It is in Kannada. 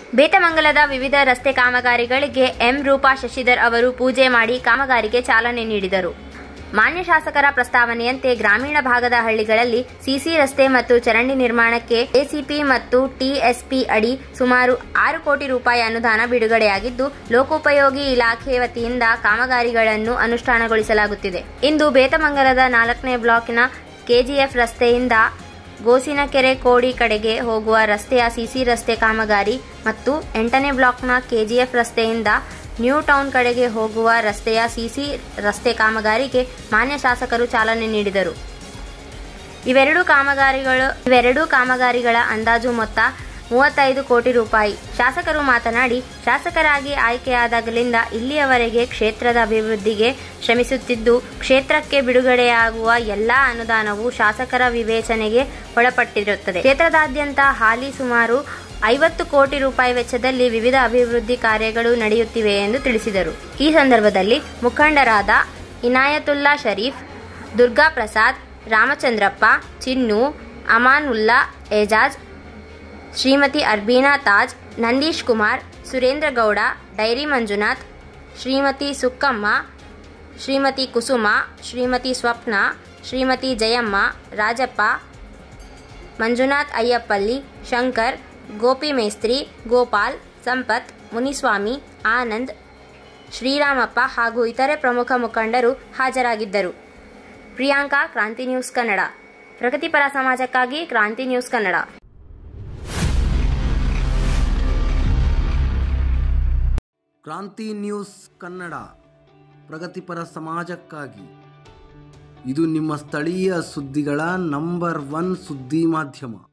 ಬೇತಮಂಗಲದ ವಿವಿಧ ರಸ್ತೆ ಕಾಮಗಾರಿಗಳಿಗೆ ಎಂ ರೂಪಾ ಶಶಿಧರ್ ಅವರು ಪೂಜೆ ಮಾಡಿ ಕಾಮಗಾರಿಗೆ ಚಾಲನೆ ನೀಡಿದರು ಮಾನ್ಯ ಶಾಸಕರ ಪ್ರಸ್ತಾವನೆಯಂತೆ ಗ್ರಾಮೀಣ ಭಾಗದ ಹಳ್ಳಿಗಳಲ್ಲಿ ಸಿಸಿ ರಸ್ತೆ ಮತ್ತು ಚರಂಡಿ ನಿರ್ಮಾಣಕ್ಕೆ ಎಸಿಪಿ ಮತ್ತು ಟಿಎಸ್ಪಿ ಅಡಿ ಸುಮಾರು ಆರು ಕೋಟಿ ರೂಪಾಯಿ ಅನುದಾನ ಬಿಡುಗಡೆಯಾಗಿದ್ದು ಲೋಕೋಪಯೋಗಿ ಇಲಾಖೆ ವತಿಯಿಂದ ಕಾಮಗಾರಿಗಳನ್ನು ಅನುಷ್ಠಾನಗೊಳಿಸಲಾಗುತ್ತಿದೆ ಇಂದು ಬೇತಮಂಗಲದ ನಾಲ್ಕನೇ ಬ್ಲಾಕ್ನ ಕೆಜಿಎಫ್ ರಸ್ತೆಯಿಂದ ಗೋಸಿನಕೆರೆ ಕೋಡಿ ಕಡೆಗೆ ಹೋಗುವ ರಸ್ತೆಯ ಸಿಸಿ ರಸ್ತೆ ಕಾಮಗಾರಿ ಮತ್ತು ಎಂಟನೇ ಬ್ಲಾಕ್ನ ಕೆಜಿಎಫ್ ರಸ್ತೆಯಿಂದ ನ್ಯೂ ಟೌನ್ ಕಡೆಗೆ ಹೋಗುವ ರಸ್ತೆಯ ಸಿಸಿ ರಸ್ತೆ ಕಾಮಗಾರಿಗೆ ಮಾನ್ಯ ಶಾಸಕರು ಚಾಲನೆ ನೀಡಿದರು ಇವೆರಡು ಕಾಮಗಾರಿಗಳು ಇವೆರಡೂ ಕಾಮಗಾರಿಗಳ ಅಂದಾಜು ಮೊತ್ತ ಮೂವತ್ತೈದು ಕೋಟಿ ರೂಪಾಯಿ ಶಾಸಕರು ಮಾತನಾಡಿ ಶಾಸಕರಾಗಿ ಆಯ್ಕೆಯಾದಾಗಲಿಂದ ಇಲ್ಲಿಯವರೆಗೆ ಕ್ಷೇತ್ರದ ಅಭಿವೃದ್ಧಿಗೆ ಶ್ರಮಿಸುತ್ತಿದ್ದು ಕ್ಷೇತ್ರಕ್ಕೆ ಬಿಡುಗಡೆಯಾಗುವ ಎಲ್ಲಾ ಅನುದಾನವು ಶಾಸಕರ ವಿವೇಚನೆಗೆ ಒಳಪಟ್ಟಿರುತ್ತದೆ ಕ್ಷೇತ್ರದಾದ್ಯಂತ ಹಾಲಿ ಸುಮಾರು ಐವತ್ತು ಕೋಟಿ ರೂಪಾಯಿ ವೆಚ್ಚದಲ್ಲಿ ವಿವಿಧ ಅಭಿವೃದ್ಧಿ ಕಾರ್ಯಗಳು ನಡೆಯುತ್ತಿವೆ ಎಂದು ತಿಳಿಸಿದರು ಈ ಸಂದರ್ಭದಲ್ಲಿ ಮುಖಂಡರಾದ ಇನಾಯತುಲ್ಲಾ ಶರೀಫ್ ದುರ್ಗಾ ಪ್ರಸಾದ್ ರಾಮಚಂದ್ರಪ್ಪ ಚಿನ್ನು ಅಮಾನುಲ್ಲಾ ಏಜಾಜ್ ಶ್ರೀಮತಿ ಅರ್ಬೀನಾ ತಾಜ್ ನಂದೀಶ್ ಕುಮಾರ್ ಸುರೇಂದ್ರ ಗೌಡ ಡೈರಿ ಮಂಜುನಾಥ್ ಶ್ರೀಮತಿ ಸುಕ್ಕಮ್ಮ ಶ್ರೀಮತಿ ಕುಸುಮ ಶ್ರೀಮತಿ ಸ್ವಪ್ನ ಶ್ರೀಮತಿ ಜಯಮ್ಮ ರಾಜಪ್ಪ ಮಂಜುನಾಥ್ ಅಯ್ಯಪ್ಪಲ್ಲಿ ಶಂಕರ್ ಗೋಪಿ ಮೇಸ್ತ್ರಿ ಗೋಪಾಲ್ ಸಂಪತ್ ಮುನಿಸ್ವಾಮಿ ಆನಂದ್ ಶ್ರೀರಾಮಪ್ಪ ಹಾಗೂ ಇತರೆ ಪ್ರಮುಖ ಮುಖಂಡರು ಹಾಜರಾಗಿದ್ದರು ಪ್ರಿಯಾಂಕಾ ಕ್ರಾಂತಿ ನ್ಯೂಸ್ ಕನ್ನಡ ಪ್ರಗತಿಪರ ಸಮಾಜಕ್ಕಾಗಿ ಕ್ರಾಂತಿ ನ್ಯೂಸ್ ಕನ್ನಡ ಕ್ರಾಂತಿ ನ್ಯೂಸ್ ಕನ್ನಡ ಪ್ರಗತಿಪರ ಸಮಾಜಕ್ಕಾಗಿ ಇದು ನಿಮ್ಮ ಸ್ಥಳೀಯ ಸುದ್ದಿಗಳ ನಂಬರ್ ಒನ್ ಸುದ್ದಿ ಮಾಧ್ಯಮ